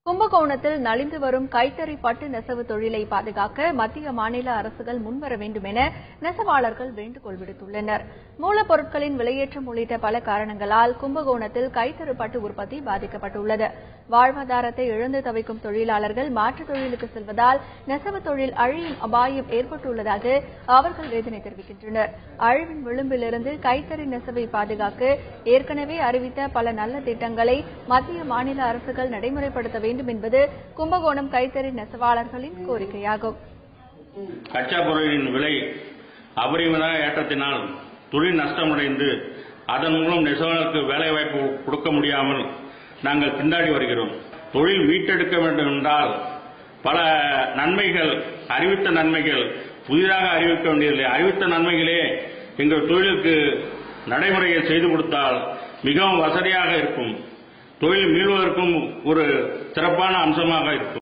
கும்பகோணத்தில் நலிந்து வரும் கைத்தறி பட்டு நெசவு தொழிலை பாதுகாக்க மத்திய மாநில அரசுகள் முன்வர வேண்டும் என நெசவாளர்கள் வேண்டுகோள் விடுத்துள்ளனர் மூலப்பொருட்களின் விலையேற்றம் உள்ளிட்ட பல காரணங்களால் கும்பகோணத்தில் கைத்தறி பட்டு உற்பத்தி பாதிக்கப்பட்டுள்ளது வாழ்வாதாரத்தை இழந்து தவிக்கும் தொழிலாளர்கள் மாற்றுத் தொழிலுக்கு செல்வதால் நெசவு தொழில் அழியும் அபாயம் ஏற்பட்டுள்ளதாக அவர்கள் வேதனை தெரிவிக்கின்றனர் அழிவின் விளிம்பிலிருந்து கைத்தறி நெசவை பாதுகாக்க ஏற்கனவே அறிவித்த பல நல்ல திட்டங்களை மத்திய மாநில அரசுகள் நடைமுறைப்படுத்த வேண்டும் என்பது கும்பகோணம் கைத்தறி நெசவாளர்களின் கோரிக்கையாகும் கச்சா பொருளின் விலை அபரிமித ஏற்றத்தினால் தொழில் நஷ்டமடைந்து அதன் மூலம் நெசவாளருக்கு வேலைவாய்ப்பு கொடுக்க முடியாமல் நாங்கள் திண்டாடி வருகிறோம் தொழில் மீட்டெடுக்க வேண்டும் என்றால் பல நன்மைகள் அறிவித்த நன்மைகள் புதிதாக அறிவிக்க வேண்டியதில்லை அறிவித்த நன்மைகளே எங்கள் தொழிலுக்கு நடைமுறையை செய்து கொடுத்தால் மிகவும் வசதியாக இருக்கும் தொழில் மீள்வதற்கும் ஒரு சிறப்பான அம்சமாக இருக்கும்